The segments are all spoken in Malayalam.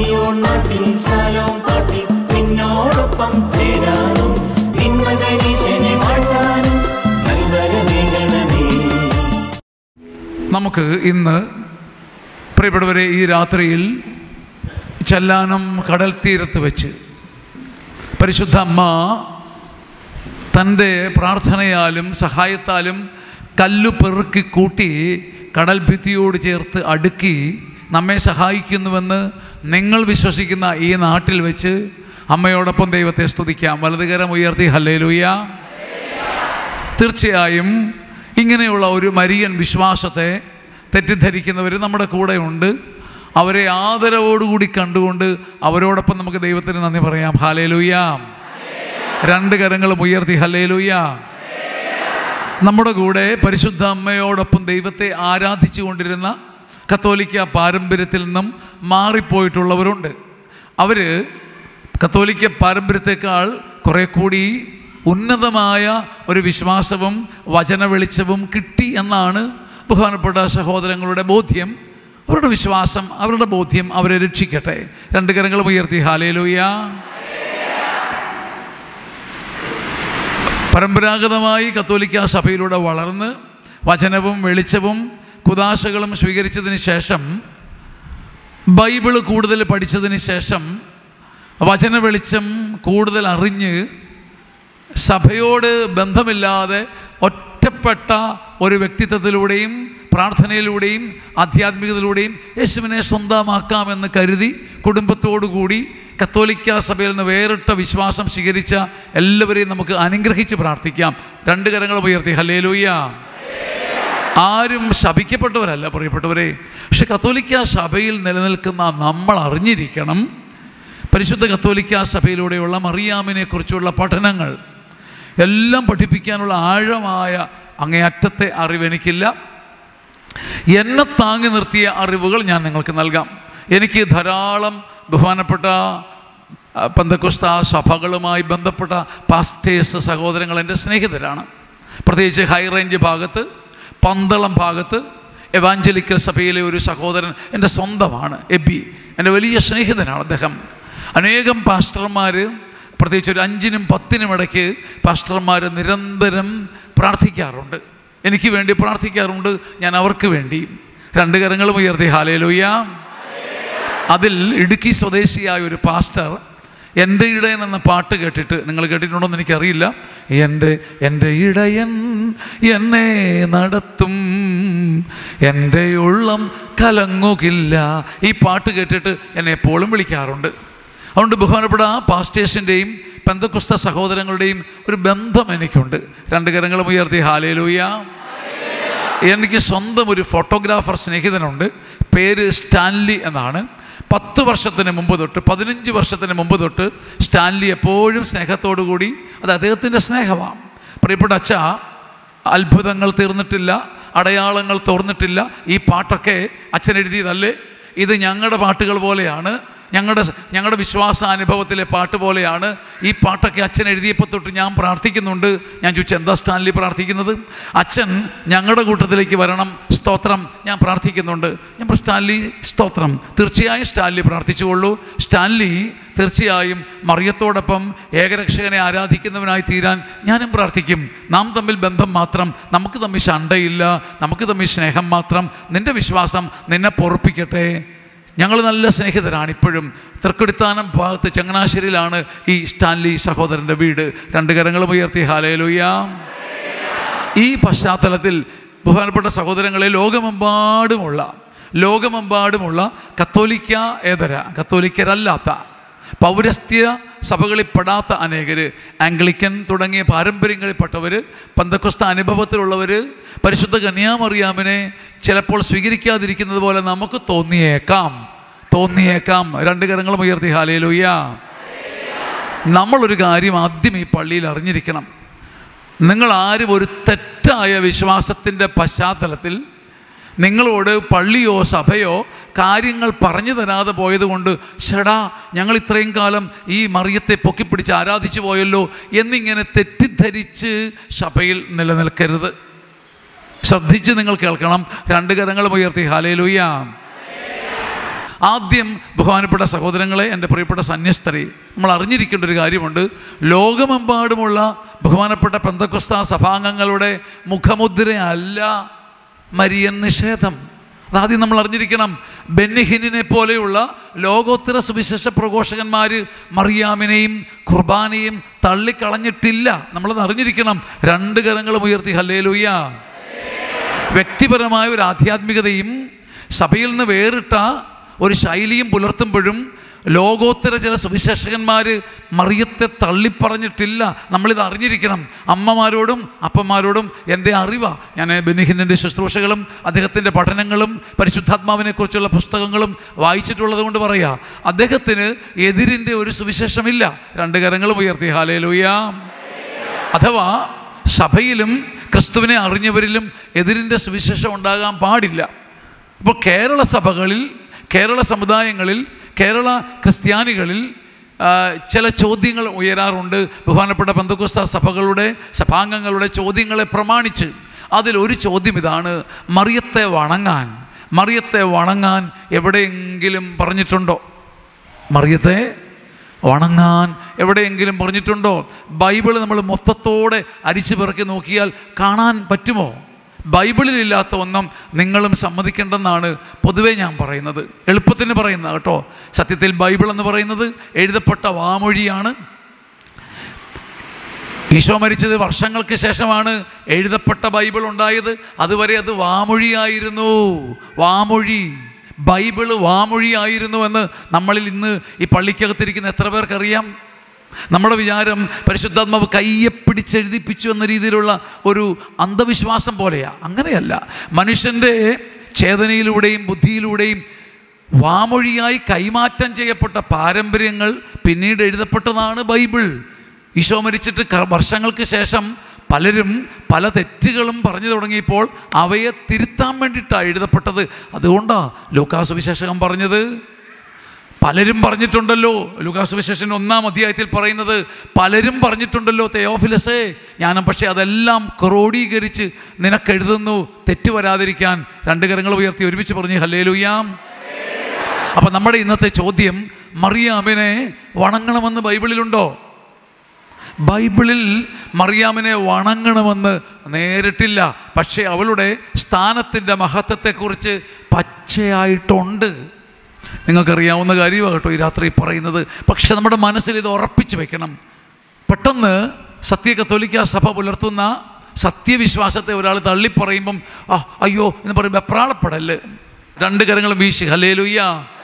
സിയോൺ നാട്ടിൽ ശാലോം പാട്ടിൽ നിന്നോടൊപ്പം ചേരാനും നിന്മകനീശനെ വാഴ്ത്താനും നൽവരമേകണമേ നമുക്ക് ഇന്ന് പ്രിയപ്പെട്ടവരെ ഈ രാത്രിയിൽ ചെല്ലാനം കടൽ തീരത്ത് വെച്ച് പരിശുദ്ധ അമ്മ തൻ്റെ പ്രാർത്ഥനയാലും സഹായത്താലും കല്ലു പെറുക്കി കൂട്ടി കടൽ ഭിത്തിയോട് ചേർത്ത് അടുക്കി നമ്മെ സഹായിക്കുന്നുവെന്ന് നിങ്ങൾ വിശ്വസിക്കുന്ന ഈ നാട്ടിൽ വെച്ച് അമ്മയോടൊപ്പം ദൈവത്തെ സ്തുതിക്കാം വലതുകരം ഉയർത്തി ഹല്ലേലൂയ തീർച്ചയായും ഇങ്ങനെയുള്ള ഒരു മരിയൻ വിശ്വാസത്തെ തെറ്റിദ്ധരിക്കുന്നവർ നമ്മുടെ കൂടെ ഉണ്ട് അവരെ ആദരവോടുകൂടി കണ്ടുകൊണ്ട് അവരോടൊപ്പം നമുക്ക് ദൈവത്തിന് നന്ദി പറയാം ഹാലേലൂയ രണ്ട് കരങ്ങളും ഉയർത്തി ഹല്ലേലൂയ നമ്മുടെ കൂടെ പരിശുദ്ധ അമ്മയോടൊപ്പം ദൈവത്തെ ആരാധിച്ചു കൊണ്ടിരുന്ന കത്തോലിക്ക പാരമ്പര്യത്തിൽ നിന്നും മാറിപ്പോയിട്ടുള്ളവരുണ്ട് അവർ കത്തോലിക്ക പാരമ്പര്യത്തെക്കാൾ കുറെ കൂടി ഉന്നതമായ ഒരു വിശ്വാസവും വചന വെളിച്ചവും കിട്ടി എന്നാണ് ബഹുമാനപ്പെട്ട സഹോദരങ്ങളുടെ ബോധ്യം അവരുടെ വിശ്വാസം അവരുടെ ബോധ്യം അവരെ രക്ഷിക്കട്ടെ രണ്ട് കരങ്ങളും ഉയർത്തി ഹാലേലൂയ പരമ്പരാഗതമായി കത്തോലിക്ക സഭയിലൂടെ വളർന്ന് വചനവും വെളിച്ചവും കുദാശകളും സ്വീകരിച്ചതിന് ശേഷം ബൈബിള് കൂടുതൽ പഠിച്ചതിന് ശേഷം വചന വെളിച്ചം കൂടുതൽ അറിഞ്ഞ് സഭയോട് ബന്ധമില്ലാതെ ഒറ്റപ്പെട്ട ഒരു വ്യക്തിത്വത്തിലൂടെയും പ്രാർത്ഥനയിലൂടെയും ആധ്യാത്മികതയിലൂടെയും യേശുവിനെ സ്വന്തമാക്കാമെന്ന് കരുതി കുടുംബത്തോടുകൂടി കത്തോലിക്ക സഭയിൽ നിന്ന് വേറിട്ട വിശ്വാസം സ്വീകരിച്ച എല്ലാവരെയും നമുക്ക് അനുഗ്രഹിച്ച് പ്രാർത്ഥിക്കാം രണ്ട് കരങ്ങൾ ഉയർത്തി ഹല്ലേലൂയ ആരും ശപിക്കപ്പെട്ടവരല്ല പ്രിയപ്പെട്ടവരെ പക്ഷെ കത്തോലിക്ക സഭയിൽ നിലനിൽക്കുന്ന നമ്മൾ അറിഞ്ഞിരിക്കണം പരിശുദ്ധ കത്തോലിക്ക സഭയിലൂടെയുള്ള മറിയാമിനെ കുറിച്ചുള്ള പഠനങ്ങൾ എല്ലാം പഠിപ്പിക്കാനുള്ള ആഴമായ അങ്ങേയറ്റത്തെ അറിവ് എനിക്കില്ല എന്നെ താങ്ങി നിർത്തിയ അറിവുകൾ ഞാൻ നിങ്ങൾക്ക് നൽകാം എനിക്ക് ധാരാളം ബഹുമാനപ്പെട്ട ആ, പന്തക്കുസ്ത സഭകളുമായി ബന്ധപ്പെട്ട പാസ്റ്റേഴ്സ് സഹോദരങ്ങൾ എൻ്റെ സ്നേഹിതരാണ് പ്രത്യേകിച്ച് ഹൈ റേഞ്ച് ഭാഗത്ത് പന്തളം ഭാഗത്ത് എവാഞ്ചലിക്കൽ സഭയിലെ ഒരു സഹോദരൻ എൻ്റെ സ്വന്തമാണ് എബി എൻ്റെ വലിയ സ്നേഹിതനാണ് അദ്ദേഹം അനേകം പാസ്റ്റർമാർ പ്രത്യേകിച്ച് ഒരു അഞ്ചിനും പത്തിനും ഇടയ്ക്ക് പാസ്റ്റർമാർ നിരന്തരം പ്രാർത്ഥിക്കാറുണ്ട് എനിക്ക് വേണ്ടി പ്രാർത്ഥിക്കാറുണ്ട് ഞാൻ അവർക്ക് വേണ്ടി രണ്ട് കരങ്ങളും ഉയർത്തി ഹാലേലൂയ അതിൽ ഇടുക്കി സ്വദേശിയായ ഒരു പാസ്റ്റർ എൻ്റെ ഇടയൻ എന്ന പാട്ട് കേട്ടിട്ട് നിങ്ങൾ കേട്ടിട്ടുണ്ടോ എന്ന് എനിക്കറിയില്ല എൻ്റെ എൻ്റെ ഇടയൻ എന്നെ നടത്തും എൻ്റെ ഉള്ളം കലങ്ങുകില്ല ഈ പാട്ട് കേട്ടിട്ട് എന്നെ എപ്പോഴും വിളിക്കാറുണ്ട് അതുകൊണ്ട് ബഹുമാനപ്പെട്ട ആ പാസ്റ്റേഴ്സിൻ്റെയും പെന്തക്കുസ്ത സഹോദരങ്ങളുടെയും ഒരു ബന്ധം എനിക്കുണ്ട് രണ്ട് കരങ്ങളും ഉയർത്തി ഹാലേലൂയ എനിക്ക് സ്വന്തം ഒരു ഫോട്ടോഗ്രാഫർ സ്നേഹിതനുണ്ട് പേര് സ്റ്റാൻലി എന്നാണ് പത്ത് വർഷത്തിന് മുമ്പ് തൊട്ട് പതിനഞ്ച് വർഷത്തിന് മുമ്പ് തൊട്ട് സ്റ്റാൻലി എപ്പോഴും സ്നേഹത്തോടു കൂടി അത് അദ്ദേഹത്തിൻ്റെ സ്നേഹമാണ് പ്രിയപ്പെട്ട അച്ഛ അത്ഭുതങ്ങൾ തീർന്നിട്ടില്ല അടയാളങ്ങൾ തോർന്നിട്ടില്ല ഈ പാട്ടൊക്കെ അച്ഛൻ എഴുതിയതല്ലേ ഇത് ഞങ്ങളുടെ പാട്ടുകൾ പോലെയാണ് ഞങ്ങളുടെ ഞങ്ങളുടെ വിശ്വാസാനുഭവത്തിലെ പാട്ട് പോലെയാണ് ഈ പാട്ടൊക്കെ അച്ഛൻ എഴുതിയപ്പോൾ തൊട്ട് ഞാൻ പ്രാർത്ഥിക്കുന്നുണ്ട് ഞാൻ ചോദിച്ചു എന്താ സ്റ്റാൻലി പ്രാർത്ഥിക്കുന്നത് അച്ഛൻ ഞങ്ങളുടെ കൂട്ടത്തിലേക്ക് വരണം സ്തോത്രം ഞാൻ പ്രാർത്ഥിക്കുന്നുണ്ട് ഞാൻ പറഞ്ഞു, സ്റ്റാൻലി സ്തോത്രം തീർച്ചയായും സ്റ്റാൻലി പ്രാർത്ഥിച്ചുകൊള്ളൂ സ്റ്റാൻലി തീർച്ചയായും മറിയത്തോടൊപ്പം ഏകരക്ഷകനെ ആരാധിക്കുന്നവനായി തീരാൻ ഞാനും പ്രാർത്ഥിക്കും നാം തമ്മിൽ ബന്ധം മാത്രം നമുക്ക് തമ്മിൽ ശണ്ടയില്ല നമുക്ക് തമ്മിൽ സ്നേഹം മാത്രം നിൻ്റെ വിശ്വാസം നിന്നെ പൊറപ്പിക്കട്ടെ ഞങ്ങൾ നല്ല സ്നേഹിതരാണ് ഇപ്പോഴും തൃക്കൊടിത്താനം ഭാഗത്ത് ചങ്ങനാശ്ശേരിയിലാണ് ഈ സ്റ്റാൻലി സഹോദരൻ്റെ വീട് രണ്ട് കരങ്ങളും ഉയർത്തി ഹാലയിലൂയ ഈ പശ്ചാത്തലത്തിൽ ബഹുമാനപ്പെട്ട സഹോദരങ്ങളെ ലോകമെമ്പാടുമുള്ള ലോകമെമ്പാടുമുള്ള കത്തോലിക്ക ഏതര കത്തോലിക്കരല്ലാത്ത പൗരസ്ത്യ സഭകളിൽ പെടാത്ത അനേകർ ആംഗ്ലിക്കൻ തുടങ്ങിയ പാരമ്പര്യങ്ങളിൽപ്പെട്ടവർ പന്തക്കുസ്ത അനുഭവത്തിലുള്ളവർ പരിശുദ്ധ കന്യാമറിയാമിനെ ചിലപ്പോൾ സ്വീകരിക്കാതിരിക്കുന്നത് പോലെ നമുക്ക് തോന്നിയേക്കാം തോന്നിയേക്കാം രണ്ട് കരങ്ങളും ഉയർത്തി ഹാലേലൂയ നമ്മളൊരു കാര്യം ആദ്യം ഈ പള്ളിയിൽ അറിഞ്ഞിരിക്കണം നിങ്ങൾ ആരും ഒരു തെറ്റായ വിശ്വാസത്തിൻ്റെ പശ്ചാത്തലത്തിൽ നിങ്ങളോട് പള്ളിയോ സഭയോ കാര്യങ്ങൾ പറഞ്ഞു തരാതെ പോയതുകൊണ്ട് ഷടാ ഞങ്ങൾ ഇത്രയും കാലം ഈ മറിയത്തെ പൊക്കിപ്പിടിച്ച് ആരാധിച്ചു പോയല്ലോ എന്നിങ്ങനെ തെറ്റിദ്ധരിച്ച് സഭയിൽ നിലനിൽക്കരുത് ശ്രദ്ധിച്ച് നിങ്ങൾ കേൾക്കണം രണ്ട് കരങ്ങളും ഉയർത്തി ഹാലേലൂയ ആദ്യം ബഹുമാനപ്പെട്ട സഹോദരങ്ങളെ എൻ്റെ പ്രിയപ്പെട്ട സന്യസ്തരെ നമ്മൾ അറിഞ്ഞിരിക്കേണ്ട ഒരു കാര്യമുണ്ട് ലോകമെമ്പാടുമുള്ള ബഹുമാനപ്പെട്ട പെന്തക്കൊസ്ത സഭാംഗങ്ങളുടെ മുഖമുദ്രയല്ല മരിയൻ നിഷേധം അതാദ്യം നമ്മൾ അറിഞ്ഞിരിക്കണം ബെന്നിഹിനെ പോലെയുള്ള ലോകോത്തര സുവിശേഷ പ്രഘോഷകന്മാർ മറിയാമിനെയും ഖുർബാനയും തള്ളിക്കളഞ്ഞിട്ടില്ല നമ്മളത് അറിഞ്ഞിരിക്കണം രണ്ട് കരങ്ങളും ഉയർത്തി ഹല്ലേലൂയ വ്യക്തിപരമായ ഒരു ആധ്യാത്മികതയും സഭയിൽ നിന്ന് വേറിട്ട ഒരു ശൈലിയും പുലർത്തുമ്പോഴും ലോകോത്തര ചില സുവിശേഷകന്മാർ മറിയത്തെ തള്ളിപ്പറഞ്ഞിട്ടില്ല നമ്മളിത് അറിഞ്ഞിരിക്കണം അമ്മമാരോടും അപ്പന്മാരോടും എൻ്റെ അറിവാ ഞാൻ ബെനിഹിൻ്റെ ശുശ്രൂഷകളും അദ്ദേഹത്തിൻ്റെ പഠനങ്ങളും പരിശുദ്ധാത്മാവിനെക്കുറിച്ചുള്ള പുസ്തകങ്ങളും വായിച്ചിട്ടുള്ളത് കൊണ്ട് പറയാ അദ്ദേഹത്തിന് എതിരിൻ്റെ ഒരു സുവിശേഷമില്ല രണ്ട് കരങ്ങളും ഉയർത്തി ഹാലേലൂയാ അഥവാ സഭയിലും ക്രിസ്തുവിനെ അറിഞ്ഞവരിലും എതിരിൻ്റെ സുവിശേഷം ഉണ്ടാകാൻ പാടില്ല ഇപ്പോൾ കേരള സഭകളിൽ കേരള സമുദായങ്ങളിൽ കേരള ക്രിസ്ത്യാനികളിൽ ആ, ചില ചോദ്യങ്ങൾ ഉയരാറുണ്ട് ബഹുമാനപ്പെട്ട ബന്ധുക്കുസ്ത സഭകളുടെ സഭാംഗങ്ങളുടെ ചോദ്യങ്ങളെ പ്രമാണിച്ച് അതിലൊരു ചോദ്യം ഇതാണ് മറിയത്തെ വണങ്ങാൻ മറിയത്തെ വണങ്ങാൻ എവിടെയെങ്കിലും പറഞ്ഞിട്ടുണ്ടോ മറിയത്തെ വണങ്ങാൻ എവിടെയെങ്കിലും പറഞ്ഞിട്ടുണ്ടോ ബൈബിൾ നമ്മൾ മൊത്തത്തോടെ അരിച്ചു പിറക്കി നോക്കിയാൽ കാണാൻ പറ്റുമോ ബൈബിളിലില്ലാത്ത ഒന്നും നിങ്ങളും സമ്മതിക്കേണ്ടെന്നാണ് പൊതുവേ ഞാൻ പറയുന്നത് എളുപ്പത്തിന് പറയുന്നത് കേട്ടോ സത്യത്തിൽ ബൈബിൾ എന്ന് പറയുന്നത് എഴുതപ്പെട്ട വാമൊഴിയാണ് ഈശോ മരിച്ചത് വർഷങ്ങൾക്ക് ശേഷമാണ് എഴുതപ്പെട്ട ബൈബിൾ ഉണ്ടായത് അതുവരെ അത് വാമൊഴിയായിരുന്നു വാമൊഴി ബൈബിള് വാമൊഴിയായിരുന്നു എന്ന് നമ്മളിൽ ഇന്ന് ഈ പള്ളിക്കകത്തിരിക്കുന്ന എത്ര പേർക്കറിയാം നമ്മുടെ വിചാരം പരിശുദ്ധാത്മാവ് കയ്യെ പിടിച്ചെഴുതിപ്പിച്ചു എന്ന രീതിയിലുള്ള ഒരു അന്ധവിശ്വാസം പോലെയാ അങ്ങനെയല്ല മനുഷ്യൻ്റെ ചേതനയിലൂടെയും ബുദ്ധിയിലൂടെയും വാമൊഴിയായി കൈമാറ്റം ചെയ്യപ്പെട്ട പാരമ്പര്യങ്ങൾ പിന്നീട് എഴുതപ്പെട്ടതാണ് ബൈബിൾ ഈശോ മരിച്ചിട്ട് ക- വർഷങ്ങൾക്ക് ശേഷം പലരും പല തെറ്റുകളും പറഞ്ഞു തുടങ്ങിയപ്പോൾ അവയെ തിരുത്താൻ വേണ്ടിയിട്ടാണ് എഴുതപ്പെട്ടത് അതുകൊണ്ടാണ് ലൂക്കാസ് വിശേഷകം പറഞ്ഞത് പലരും പറഞ്ഞിട്ടുണ്ടല്ലോ ലൂക്കാസ് വിശേഷൻ ഒന്നാം അധ്യായത്തിൽ പറയുന്നത് പലരും പറഞ്ഞിട്ടുണ്ടല്ലോ തെയോഫിലസേ ഞാനും പക്ഷേ അതെല്ലാം ക്രോഡീകരിച്ച് നിനക്കെഴുതുന്നു തെറ്റ് വരാതിരിക്കാൻ രണ്ട് കരങ്ങൾ ഉയർത്തി ഒരുമിച്ച് പറഞ്ഞ് ഹല്ലേലൂയാം അപ്പം നമ്മുടെ ഇന്നത്തെ ചോദ്യം മറിയാമിനെ വണങ്ങണമെന്ന് ബൈബിളിലുണ്ടോ ബൈബിളിൽ മറിയാമിനെ വണങ്ങണമെന്ന് നേരിട്ടില്ല പക്ഷേ അവളുടെ സ്ഥാനത്തിൻ്റെ മഹത്വത്തെക്കുറിച്ച് പച്ചയായിട്ടുണ്ട് നിങ്ങൾക്കറിയാവുന്ന കാര്യമാണ് കേട്ടോ ഈ രാത്രി പറയുന്നത് പക്ഷെ നമ്മുടെ മനസ്സിൽ ഇത് ഉറപ്പിച്ചു വെക്കണം പെട്ടെന്ന് സത്യ കത്തോലിക്ക സഭ പുലർത്തുന്ന സത്യവിശ്വാസത്തെ ഒരാൾ തള്ളിപ്പറയുമ്പം ആ അയ്യോ എന്ന് പറയും വെപ്രാളപ്പെടല് രണ്ട് കരങ്ങളും വീശി ഹലേലുയ്യ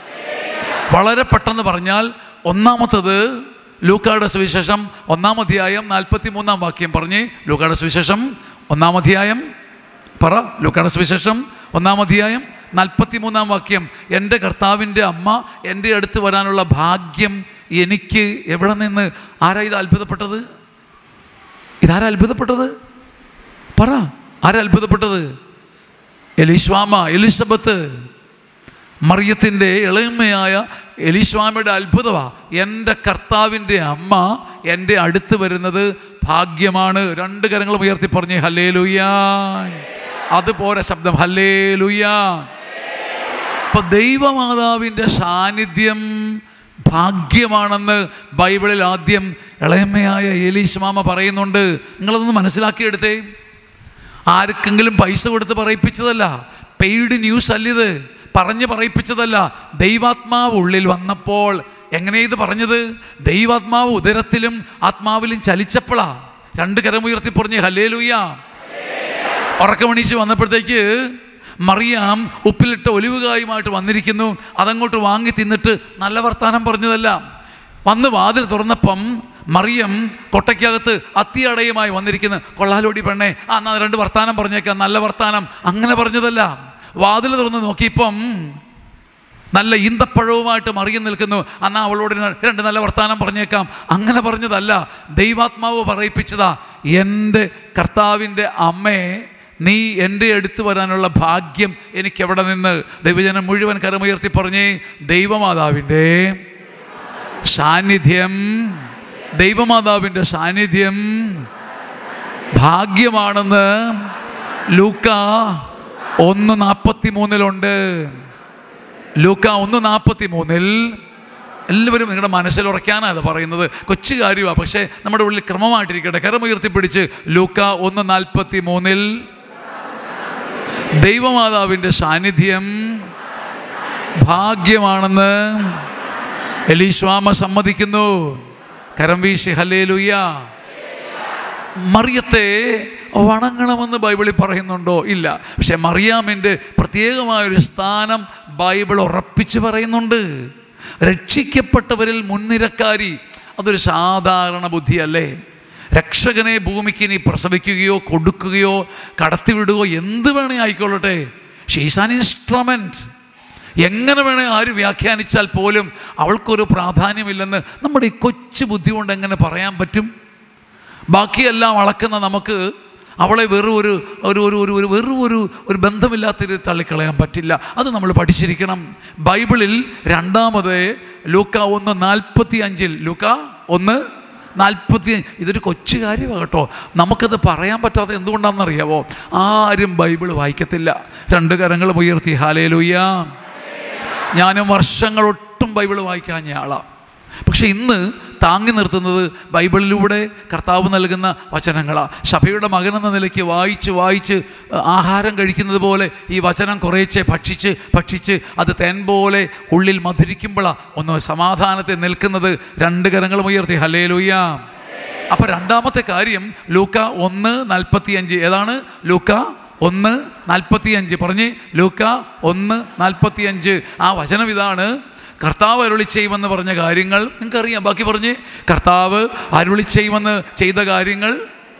വളരെ പെട്ടെന്ന് പറഞ്ഞാൽ ഒന്നാമത്തത് ലൂക്കായുടെ സുവിശേഷം ഒന്നാം അധ്യായം നാൽപ്പത്തി മൂന്നാം വാക്യം പറഞ്ഞ് ലൂക്കായുടെ സുവിശേഷം ഒന്നാം അധ്യായം പറ ലൂക്കായുടെ സുവിശേഷം ഒന്നാം അധ്യായം നാൽപ്പത്തി മൂന്നാം വാക്യം എൻ്റെ കർത്താവിൻ്റെ അമ്മ എൻ്റെ അടുത്ത് വരാനുള്ള ഭാഗ്യം എനിക്ക് എവിടെ നിന്ന് ആരാ ഇത് അത്ഭുതപ്പെട്ടത് ഇതാരാ അത്ഭുതപ്പെട്ടത് പറ ആരാ അത്ഭുതപ്പെട്ടത് എലിശ്വാമ എലിസബത്ത് മറിയത്തിൻ്റെ ഇളയമ്മയായ എലിസ്വാമിയുടെ അത്ഭുതമാ എൻ്റെ കർത്താവിൻ്റെ അമ്മ എൻ്റെ അടുത്ത് വരുന്നത് ഭാഗ്യമാണ് രണ്ട് കരങ്ങളും ഉയർത്തി പറഞ്ഞ് ഹല്ലേ ലുയാൻ അതുപോലെ ശബ്ദം ഹല്ലേ ലുയാൻ അപ്പൊ ദൈവമാതാവിൻ്റെ സാന്നിധ്യം ഭാഗ്യമാണെന്ന് ബൈബിളിൽ ആദ്യം ഇളയമ്മയായ ഏലീസ്മാമ പറയുന്നുണ്ട് നിങ്ങളതൊന്ന് മനസ്സിലാക്കിയെടുത്തേ ആർക്കെങ്കിലും പൈസ കൊടുത്ത് പറയിപ്പിച്ചതല്ല പെയ്ഡ് ന്യൂസ് അല്ലിത് പറഞ്ഞ് പറയിപ്പിച്ചതല്ല ദൈവാത്മാവ് ഉള്ളിൽ വന്നപ്പോൾ എങ്ങനെ ഇത് പറഞ്ഞത് ദൈവാത്മാവ് ഉദരത്തിലും ആത്മാവിലും ചലിച്ചപ്പോഴാ രണ്ട് കരമുയർത്തി പറഞ്ഞ് ഹല്ലേലൂയ ഉറക്കമണീച്ച് വന്നപ്പോഴത്തേക്ക് മറിയാം ഉപ്പിലിട്ട ഒലിവുകായുമായിട്ട് വന്നിരിക്കുന്നു അതങ്ങോട്ട് വാങ്ങി തിന്നിട്ട് നല്ല വർത്താനം പറഞ്ഞതല്ല വന്ന് വാതിൽ തുറന്നപ്പം മറിയം കൊട്ടയ്ക്കകത്ത് അത്തിയടയുമായി വന്നിരിക്കുന്നു കൊള്ളാലോടി പെണ്ണെ ആ എന്നാ രണ്ട് വർത്താനം പറഞ്ഞേക്കാം നല്ല വർത്താനം അങ്ങനെ പറഞ്ഞതല്ല വാതിൽ തുറന്ന് നോക്കിയപ്പം നല്ല ഈന്തപ്പഴവുമായിട്ട് മറിയം നിൽക്കുന്നു എന്നാൽ അവളോട് ര- രണ്ട് നല്ല വർത്താനം പറഞ്ഞേക്കാം അങ്ങനെ പറഞ്ഞതല്ല ദൈവാത്മാവ് പറയിപ്പിച്ചതാ എൻ്റെ കർത്താവിൻ്റെ അമ്മയെ നീ എൻ്റെ അടുത്ത് വരാനുള്ള ഭാഗ്യം എനിക്ക് എവിടെ നിന്ന് ദൈവജനം മുഴുവൻ കരമുയർത്തി പറഞ്ഞേ ദൈവമാതാവിൻ്റെ സാന്നിധ്യം ദൈവമാതാവിൻ്റെ സാന്നിധ്യം ഭാഗ്യമാണെന്ന് ലൂക്ക ഒന്ന് നാൽപ്പത്തി മൂന്നിലുണ്ട് ലൂക്ക ഒന്ന് നാൽപ്പത്തി മൂന്നിൽ എല്ലാവരും നിങ്ങളുടെ മനസ്സിൽ ഉറയ്ക്കാനാണ് അത് പറയുന്നത് കൊച്ചു കാര്യമാണ് പക്ഷേ നമ്മുടെ ഉള്ളിൽ ക്രമമായിട്ടിരിക്കട്ടെ കരമുയർത്തിപ്പിടിച്ച് ലൂക്ക ഒന്ന് നാൽപ്പത്തി മൂന്നിൽ ദൈവമാതാവിൻ്റെ സാന്നിധ്യം ഭാഗ്യമാണെന്ന് എലീശ്വാമ സമ്മതിക്കുന്നു കരം വീശി ഹല്ലേ മറിയത്തെ വണങ്ങണമെന്ന് ബൈബിളിൽ പറയുന്നുണ്ടോ ഇല്ല പക്ഷെ മറിയാമിൻ്റെ പ്രത്യേകമായൊരു സ്ഥാനം ബൈബിൾ ഉറപ്പിച്ച് പറയുന്നുണ്ട് രക്ഷിക്കപ്പെട്ടവരിൽ മുൻനിരക്കാരി അതൊരു സാധാരണ ബുദ്ധിയല്ലേ രക്ഷകനെ ഭൂമിക്ക് ഇനി പ്രസവിക്കുകയോ കൊടുക്കുകയോ കടത്തിവിടുകയോ എന്ത് വേണേ ആയിക്കൊള്ളട്ടെ ഷീസ് ആൻ ഇൻസ്ട്രുമെൻറ്റ് എങ്ങനെ വേണേ ആര് വ്യാഖ്യാനിച്ചാൽ പോലും അവൾക്കൊരു പ്രാധാന്യമില്ലെന്ന് നമ്മുടെ ഈ കൊച്ചു ബുദ്ധി കൊണ്ട് എങ്ങനെ പറയാൻ പറ്റും ബാക്കിയെല്ലാം അളക്കുന്ന നമുക്ക് അവളെ വെറും ഒരു ഒരു ഒരു ഒരു ഒരു വെറും ഒരു ഒരു ബന്ധമില്ലാത്ത രീതിയിൽ തള്ളിക്കളയാൻ പറ്റില്ല അത് നമ്മൾ പഠിച്ചിരിക്കണം ബൈബിളിൽ രണ്ടാമത് ലൂക്ക ഒന്ന് നാൽപ്പത്തി അഞ്ചിൽ ലൂക്ക ഒന്ന് നാൽപ്പത്തി ഇതൊരു കൊച്ചു കാര്യമാണ് കേട്ടോ നമുക്കത് പറയാൻ പറ്റാതെ എന്തുകൊണ്ടാണെന്നറിയാവോ ആരും ബൈബിൾ വായിക്കത്തില്ല രണ്ട് കരങ്ങൾ ഉയർത്തി ഹാലേലുയ്യ ഞാനും വർഷങ്ങളൊട്ടും ബൈബിൾ വായിക്കാഞ്ഞ ആളാണ് പക്ഷെ ഇന്ന് താങ്ങി നിർത്തുന്നത് ബൈബിളിലൂടെ കർത്താവ് നൽകുന്ന വചനങ്ങളാണ് സഭയുടെ മകനെന്ന നിലയ്ക്ക് വായിച്ച് വായിച്ച് ആഹാരം കഴിക്കുന്നത് പോലെ ഈ വചനം കുറേച്ചെ ഭക്ഷിച്ച് ഭക്ഷിച്ച് അത് തേൻ പോലെ ഉള്ളിൽ മധുരിക്കുമ്പോഴാണ് ഒന്ന് സമാധാനത്തെ നിൽക്കുന്നത് രണ്ട് കരങ്ങളും ഉയർത്തി ഹലേ അപ്പോൾ രണ്ടാമത്തെ കാര്യം ലൂക്ക ഒന്ന് നാൽപ്പത്തിയഞ്ച് ഏതാണ് ലൂക്ക ഒന്ന് നാൽപ്പത്തിയഞ്ച് പറഞ്ഞ് ലൂക്ക ഒന്ന് നാൽപ്പത്തിയഞ്ച് ആ വചനം ഇതാണ് കർത്താവ് അരുളി ചെയ്യുമെന്ന് പറഞ്ഞ കാര്യങ്ങൾ നിങ്ങൾക്കറിയാം ബാക്കി പറഞ്ഞ് കർത്താവ് അരുളി ചെയ്യുമെന്ന് ചെയ്ത കാര്യങ്ങൾ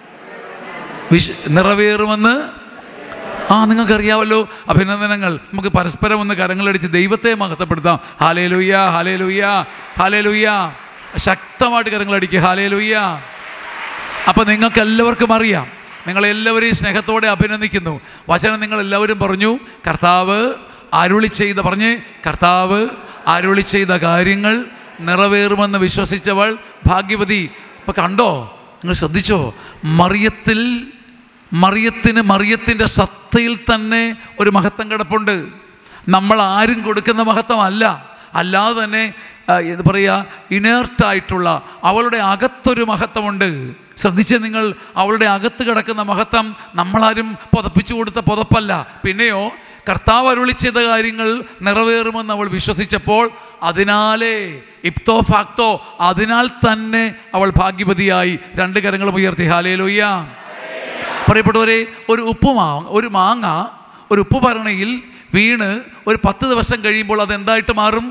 വിശ് നിറവേറുമെന്ന് ആ നിങ്ങൾക്കറിയാമല്ലോ അഭിനന്ദനങ്ങൾ നമുക്ക് പരസ്പരം ഒന്ന് കരങ്ങളടിച്ച് ദൈവത്തെ മഹത്വപ്പെടുത്താം ഹാലേ ലുയ്യ ഹാലേ ലുയ്യ ഹാലേ ലുയ്യ ശക്തമായിട്ട് കരങ്ങളടിക്കുക ഹാലേ ലുയ്യ അപ്പം നിങ്ങൾക്ക് എല്ലാവർക്കും അറിയാം നിങ്ങളെല്ലാവരെയും സ്നേഹത്തോടെ അഭിനന്ദിക്കുന്നു വചനം നിങ്ങൾ എല്ലാവരും പറഞ്ഞു കർത്താവ് അരുളി ചെയ്ത പറഞ്ഞ് കർത്താവ് അരുളി ചെയ്ത കാര്യങ്ങൾ നിറവേറുമെന്ന് വിശ്വസിച്ചവൾ ഭാഗ്യവതി ഇപ്പം കണ്ടോ നിങ്ങൾ ശ്രദ്ധിച്ചോ മറിയത്തിൽ മറിയത്തിന് മറിയത്തിൻ്റെ സത്തയിൽ തന്നെ ഒരു മഹത്വം കിടപ്പുണ്ട് നമ്മൾ ആരും കൊടുക്കുന്ന മഹത്വമല്ല അല്ലാതെ തന്നെ ആ, എന്താ പറയുക ഇനേർട്ടായിട്ടുള്ള അവളുടെ അകത്തൊരു മഹത്വമുണ്ട് ശ്രദ്ധിച്ച് നിങ്ങൾ അവളുടെ അകത്ത് കിടക്കുന്ന മഹത്വം നമ്മളാരും പുതപ്പിച്ചു കൊടുത്ത പുതപ്പല്ല പിന്നെയോ കർത്താവ് അരുളി ചെയ്ത കാര്യങ്ങൾ നിറവേറുമെന്ന് അവൾ വിശ്വസിച്ചപ്പോൾ അതിനാലേ ഇപ്തോ ഫാക്തോ അതിനാൽ തന്നെ അവൾ ഭാഗ്യവതിയായി രണ്ട് കരങ്ങളും ഉയർത്തി ഹാലേലോയ്യ പറയപ്പെട്ടവരെ ഒരു ഉപ്പുമാങ്ങ ഒരു മാങ്ങ ഒരു ഉപ്പ് ഭരണിയിൽ വീണ് ഒരു പത്ത് ദിവസം കഴിയുമ്പോൾ അത് എന്തായിട്ട് മാറും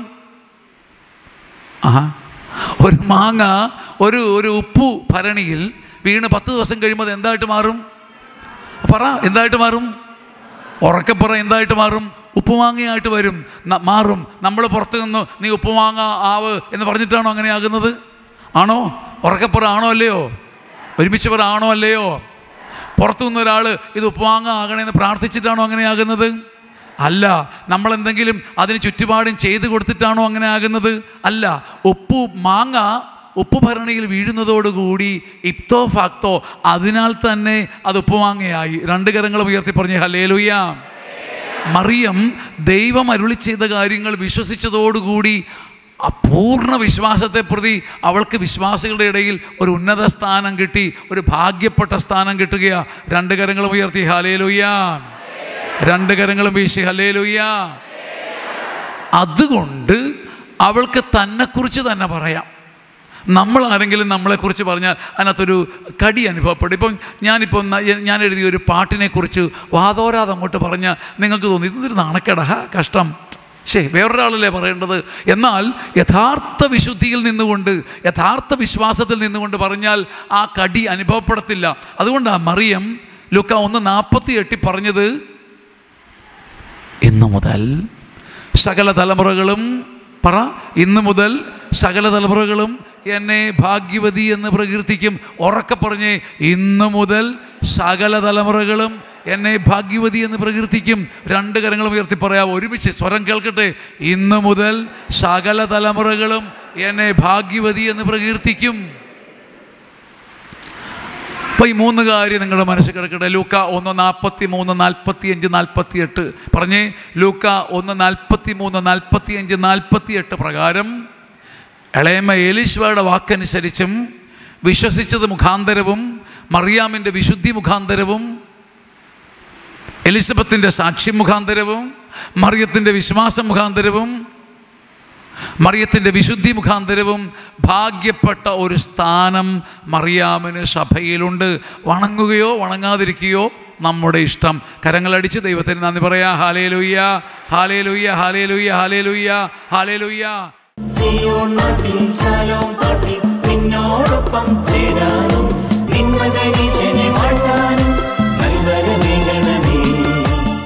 ആഹാ ഒരു മാങ്ങ ഒരു ഒരു ഉപ്പു ഭരണിയിൽ വീണ് പത്ത് ദിവസം കഴിയുമ്പോൾ അത് എന്തായിട്ട് മാറും പറ എന്തായിട്ട് മാറും ഉറക്കപ്പുറ എന്തായിട്ട് മാറും ഉപ്പുമാങ്ങയായിട്ട് വരും ന- മാറും നമ്മൾ പുറത്ത് നിന്ന് നീ ഉപ്പുമാങ്ങ ആവ് എന്ന് പറഞ്ഞിട്ടാണോ അങ്ങനെ ആകുന്നത് ആണോ ഉറക്കപ്പുറ ആണോ അല്ലയോ ഒരുമിച്ച് പറ ആണോ അല്ലയോ പുറത്തു നിന്ന് ഒരാൾ ഇത് ഉപ്പുമാങ്ങ ആകണമെന്ന് പ്രാർത്ഥിച്ചിട്ടാണോ അങ്ങനെ ആകുന്നത് അല്ല നമ്മൾ എന്തെങ്കിലും അതിന് ചുറ്റുപാടും ചെയ്തു കൊടുത്തിട്ടാണോ അങ്ങനെ ആകുന്നത് അല്ല ഉപ്പു മാങ്ങ ഉപ്പ് ഭരണിയിൽ വീഴുന്നതോടുകൂടി ഇപ്തോ ഫാക്തോ അതിനാൽ തന്നെ അത് ഉപ്പുമാങ്ങയായി രണ്ട് കരങ്ങൾ ഉയർത്തി പറഞ്ഞ് ഹലേലുയ്യ മറിയം ദൈവം അരുളി ചെയ്ത കാര്യങ്ങൾ വിശ്വസിച്ചതോടുകൂടി അപൂർണ വിശ്വാസത്തെ പ്രതി അവൾക്ക് വിശ്വാസികളുടെ ഇടയിൽ ഒരു ഉന്നത സ്ഥാനം കിട്ടി ഒരു ഭാഗ്യപ്പെട്ട സ്ഥാനം കിട്ടുകയാ രണ്ട് കരങ്ങളും ഉയർത്തി ഹലേലുയ്യ രണ്ട് കരങ്ങളും വീശി ഹലേലുയ്യ അതുകൊണ്ട് അവൾക്ക് തന്നെക്കുറിച്ച് തന്നെ പറയാം നമ്മൾ ആരെങ്കിലും നമ്മളെക്കുറിച്ച് പറഞ്ഞാൽ അതിനകത്തൊരു കടി അനുഭവപ്പെടും ഇപ്പം ഞാനിപ്പം ന- ഞാൻ എഴുതിയ ഒരു പാട്ടിനെക്കുറിച്ച് വാതോരാതെ അങ്ങോട്ട് പറഞ്ഞാൽ നിങ്ങൾക്ക് തോന്നി ഇതൊരു നാണക്കേട ഹാ കഷ്ടം ശേ വേറൊരാളല്ലേ പറയേണ്ടത് എന്നാൽ യഥാർത്ഥ വിശുദ്ധിയിൽ നിന്നുകൊണ്ട് യഥാർത്ഥ വിശ്വാസത്തിൽ നിന്നുകൊണ്ട് പറഞ്ഞാൽ ആ കടി അനുഭവപ്പെടത്തില്ല അതുകൊണ്ടാണ് മറിയം ലുക്ക ഒന്ന് നാൽപ്പത്തി എട്ടി പറഞ്ഞത് ഇന്നു മുതൽ സകല തലമുറകളും പറ ഇന്നു മുതൽ സകല തലമുറകളും എന്നെ ഭാഗ്യവതി എന്ന് പ്രകീർത്തിക്കും ഉറക്കെ പറഞ്ഞ് ഇന്നു മുതൽ സകല തലമുറകളും എന്നെ ഭാഗ്യവതി എന്ന് പ്രകീർത്തിക്കും രണ്ട് കരങ്ങളും ഉയർത്തി പറയാം ഒരുമിച്ച് സ്വരം കേൾക്കട്ടെ ഇന്നു മുതൽ സകല തലമുറകളും എന്നെ ഭാഗ്യവതി എന്ന് പ്രകീർത്തിക്കും അപ്പോൾ ഈ മൂന്ന് കാര്യം നിങ്ങളുടെ മനസ്സിൽ കിടക്കട്ടെ ലൂക്ക ഒന്ന് നാൽപ്പത്തി മൂന്ന് നാൽപ്പത്തി അഞ്ച് നാൽപ്പത്തി എട്ട് പറഞ്ഞേ ലൂക്ക ഒന്ന് നാൽപ്പത്തി മൂന്ന് നാൽപ്പത്തി അഞ്ച് നാൽപ്പത്തി എട്ട് പ്രകാരം ഇളയമ്മ എലീശ്വയുടെ വാക്കനുസരിച്ചും വിശ്വസിച്ചത് മുഖാന്തരവും മറിയാമിൻ്റെ വിശുദ്ധി മുഖാന്തരവും എലിസബത്തിൻ്റെ സാക്ഷി മുഖാന്തരവും മറിയത്തിൻ്റെ വിശ്വാസം മുഖാന്തരവും മറിയത്തിൻ്റെ വിശുദ്ധി മുഖാന്തരവും ഭാഗ്യപ്പെട്ട ഒരു സ്ഥാനം മറിയാമിന് സഭയിലുണ്ട് വണങ്ങുകയോ വണങ്ങാതിരിക്കുകയോ നമ്മുടെ ഇഷ്ടം കരങ്ങളടിച്ച് ദൈവത്തിന് നന്ദി പറയാ ഹാലേ ലുയ്യ ഹാലേ ലുയ്യ ഹാലേ ലുയ്യ ഹാലേ ലുയ്യ ഹാലേ ലുയ്യ സിയോൻ നാട്ടിൽ ശാലോം പാട്ടി നിന്നോടൊപ്പം ചേരാനും നിന്മകനീശനെ വാഴ്ത്താനും